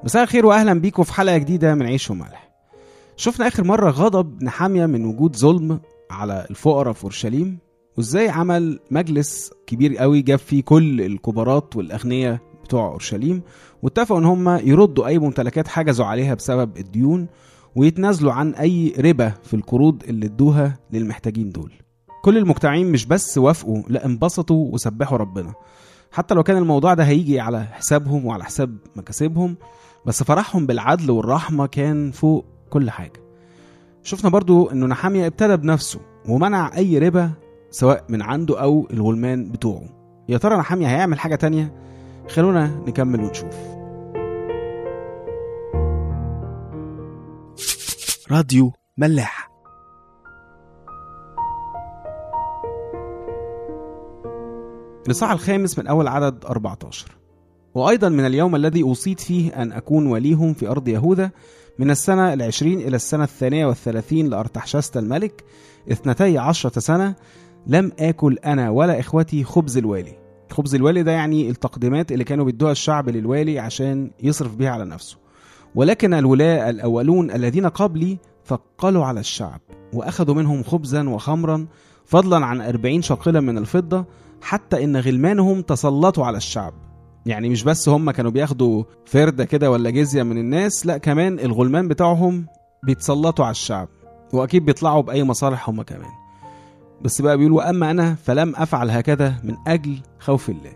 مساء الخير واهلا بيكم في حلقه جديده من عيش وملح شفنا اخر مره غضب نحاميه من وجود ظلم على الفقراء في اورشليم وازاي عمل مجلس كبير قوي جاب فيه كل الكبارات والاغنياء بتوع اورشليم واتفقوا ان هم يردوا اي ممتلكات حجزوا عليها بسبب الديون ويتنازلوا عن اي ربا في القروض اللي ادوها للمحتاجين دول كل المجتمعين مش بس وافقوا لا انبسطوا وسبحوا ربنا حتى لو كان الموضوع ده هيجي على حسابهم وعلى حساب مكاسبهم بس فرحهم بالعدل والرحمة كان فوق كل حاجة شفنا برضو انه نحامية ابتدى بنفسه ومنع اي ربا سواء من عنده او الغلمان بتوعه يا ترى نحامية هيعمل حاجة تانية خلونا نكمل ونشوف راديو ملاح الإصحاح الخامس من أول عدد 14 وأيضا من اليوم الذي أوصيت فيه أن أكون وليهم في أرض يهوذا من السنة العشرين إلى السنة الثانية والثلاثين لأرتحشست الملك اثنتي عشرة سنة لم آكل أنا ولا إخوتي خبز الوالي خبز الوالي ده يعني التقديمات اللي كانوا بيدوها الشعب للوالي عشان يصرف بيها على نفسه ولكن الولاة الأولون الذين قبلي ثقلوا على الشعب وأخذوا منهم خبزا وخمرا فضلا عن أربعين شاقلا من الفضة حتى إن غلمانهم تسلطوا على الشعب يعني مش بس هم كانوا بياخدوا فردة كده ولا جزية من الناس لا كمان الغلمان بتاعهم بيتسلطوا على الشعب وأكيد بيطلعوا بأي مصالح هم كمان بس بقى بيقولوا أما أنا فلم أفعل هكذا من أجل خوف الله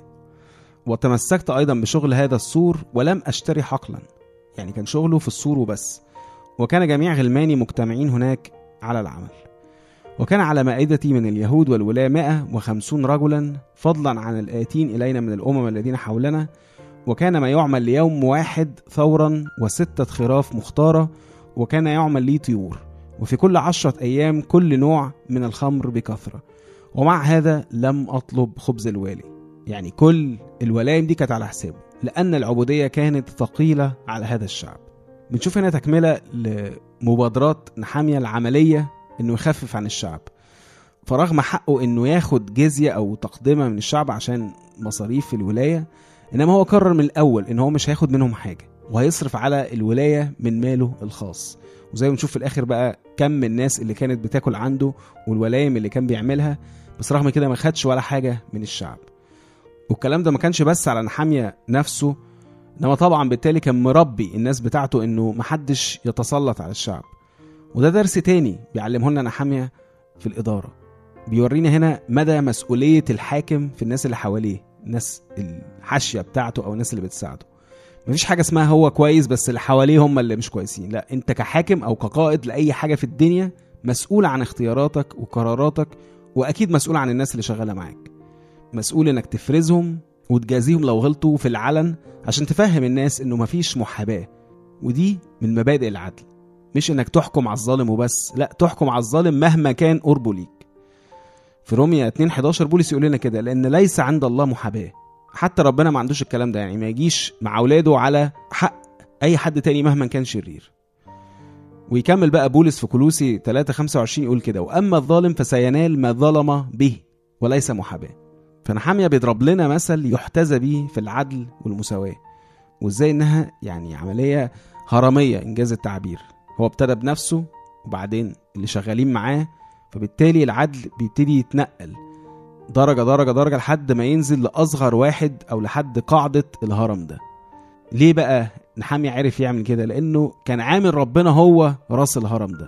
وتمسكت أيضا بشغل هذا السور ولم أشتري حقلا يعني كان شغله في السور وبس وكان جميع غلماني مجتمعين هناك على العمل وكان على مائدتي من اليهود والولاة مائة وخمسون رجلا فضلا عن الآتين إلينا من الأمم الذين حولنا وكان ما يعمل ليوم واحد ثورا وستة خراف مختارة وكان يعمل لي طيور وفي كل عشرة أيام كل نوع من الخمر بكثرة ومع هذا لم أطلب خبز الوالي يعني كل الولايم دي كانت على حسابه لأن العبودية كانت ثقيلة على هذا الشعب بنشوف هنا تكملة لمبادرات نحامية العملية انه يخفف عن الشعب فرغم حقه انه ياخد جزية او تقدمة من الشعب عشان مصاريف الولاية انما هو قرر من الاول ان هو مش هياخد منهم حاجة وهيصرف على الولاية من ماله الخاص وزي ما نشوف في الاخر بقى كم الناس اللي كانت بتاكل عنده والولايم اللي كان بيعملها بس رغم كده ما خدش ولا حاجة من الشعب والكلام ده ما كانش بس على نحامية نفسه انما طبعا بالتالي كان مربي الناس بتاعته انه محدش يتسلط على الشعب وده درس تاني بيعلمه لنا نحامية في الإدارة بيورينا هنا مدى مسؤولية الحاكم في الناس اللي حواليه الناس الحاشية بتاعته أو الناس اللي بتساعده مفيش حاجة اسمها هو كويس بس اللي حواليه هم اللي مش كويسين لا انت كحاكم أو كقائد لأي حاجة في الدنيا مسؤول عن اختياراتك وقراراتك وأكيد مسؤول عن الناس اللي شغالة معاك مسؤول انك تفرزهم وتجازيهم لو غلطوا في العلن عشان تفهم الناس انه مفيش محاباة ودي من مبادئ العدل مش انك تحكم على الظالم وبس لا تحكم على الظالم مهما كان قربه ليك في روميا 2 11 بولس يقول لنا كده لان ليس عند الله محاباه حتى ربنا ما عندوش الكلام ده يعني ما يجيش مع اولاده على حق اي حد تاني مهما كان شرير ويكمل بقى بولس في كلوسي 3 25 يقول كده واما الظالم فسينال ما ظلم به وليس محاباه فنحاميه بيضرب لنا مثل يحتذى به في العدل والمساواه وازاي انها يعني عمليه هرميه انجاز التعبير هو ابتدى بنفسه وبعدين اللي شغالين معاه فبالتالي العدل بيبتدي يتنقل درجة درجة درجة لحد ما ينزل لأصغر واحد أو لحد قاعدة الهرم ده ليه بقى نحامي عرف يعمل كده لأنه كان عامل ربنا هو راس الهرم ده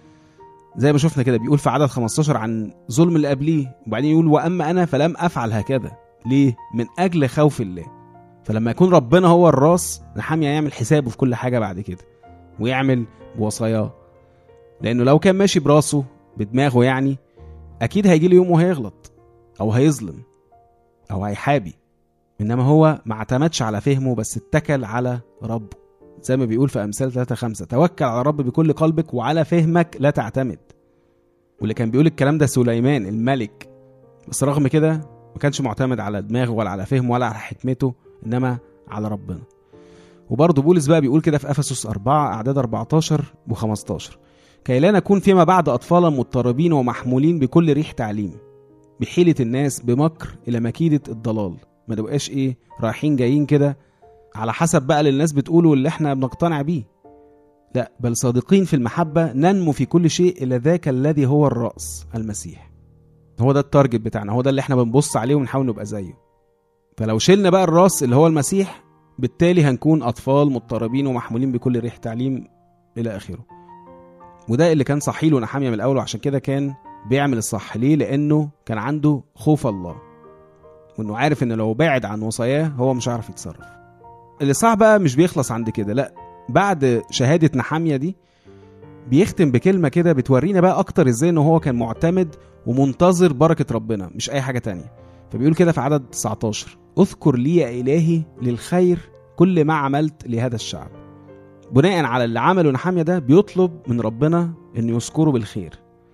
زي ما شفنا كده بيقول في عدد 15 عن ظلم اللي قبليه وبعدين يقول وأما أنا فلم أفعل هكذا ليه من أجل خوف الله فلما يكون ربنا هو الراس نحامي يعمل حسابه في كل حاجة بعد كده ويعمل بوصاياه لانه لو كان ماشي براسه بدماغه يعني اكيد هيجي له يوم وهيغلط او هيظلم او هيحابي انما هو ما اعتمدش على فهمه بس اتكل على ربه زي ما بيقول في امثال 3 5 توكل على الرب بكل قلبك وعلى فهمك لا تعتمد واللي كان بيقول الكلام ده سليمان الملك بس رغم كده ما كانش معتمد على دماغه ولا على فهمه ولا على حكمته انما على ربنا وبرضه بولس بقى بيقول كده في افسس 4 اعداد 14 و15 كي لا نكون فيما بعد اطفالا مضطربين ومحمولين بكل ريح تعليم بحيلة الناس بمكر الى مكيدة الضلال ما نبقاش ايه رايحين جايين كده على حسب بقى اللي الناس بتقوله واللي احنا بنقتنع بيه لا بل صادقين في المحبة ننمو في كل شيء إلى ذاك الذي هو الرأس المسيح هو ده التارجت بتاعنا هو ده اللي احنا بنبص عليه ونحاول نبقى زيه فلو شلنا بقى الراس اللي هو المسيح بالتالي هنكون أطفال مضطربين ومحمولين بكل ريح تعليم إلى آخره وده اللي كان صحيله نحامية من الأول وعشان كده كان بيعمل الصح ليه لأنه كان عنده خوف الله وإنه عارف إن لو بعد عن وصاياه هو مش هيعرف يتصرف اللي صح بقى مش بيخلص عند كده لا بعد شهادة نحامية دي بيختم بكلمة كده بتورينا بقى أكتر إزاي إن هو كان معتمد ومنتظر بركة ربنا مش أي حاجة تانية فبيقول كده في عدد 19 اذكر لي يا إلهي للخير كل ما عملت لهذا الشعب بناء على اللي عمله نحامية ده بيطلب من ربنا إنه يذكره بالخير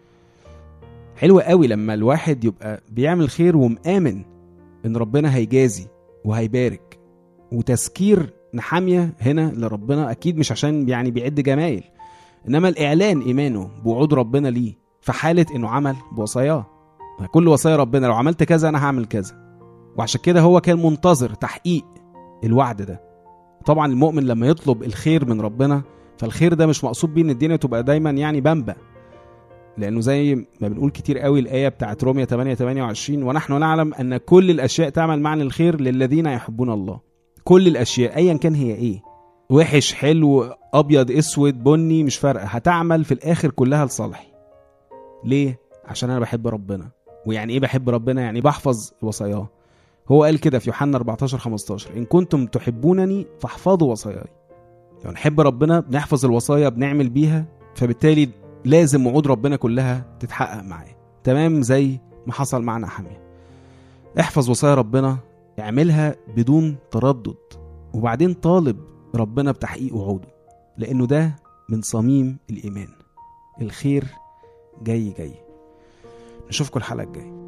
حلو قوي لما الواحد يبقى بيعمل خير ومآمن إن ربنا هيجازي وهيبارك وتذكير نحامية هنا لربنا أكيد مش عشان يعني بيعد جمايل إنما الإعلان إيمانه بوعود ربنا ليه في حالة إنه عمل بوصاياه كل وصايا ربنا لو عملت كذا أنا هعمل كذا وعشان كده هو كان منتظر تحقيق الوعد ده طبعا المؤمن لما يطلب الخير من ربنا فالخير ده مش مقصود بيه ان الدنيا تبقى دايما يعني بمبة لانه زي ما بنقول كتير قوي الايه بتاعت روميا 8 28 ونحن نعلم ان كل الاشياء تعمل معنا الخير للذين يحبون الله كل الاشياء ايا كان هي ايه وحش حلو ابيض اسود بني مش فارقه هتعمل في الاخر كلها لصالحي ليه عشان انا بحب ربنا ويعني ايه بحب ربنا يعني بحفظ وصاياه هو قال كده في يوحنا 14 15 ان كنتم تحبونني فاحفظوا وصاياي لو نحب ربنا بنحفظ الوصايا بنعمل بيها فبالتالي لازم وعود ربنا كلها تتحقق معاه تمام زي ما حصل معنا حامية احفظ وصايا ربنا اعملها بدون تردد وبعدين طالب ربنا بتحقيق وعوده لانه ده من صميم الايمان الخير جاي جاي نشوفكم الحلقه الجايه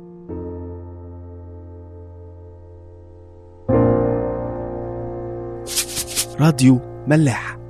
راديو ملاح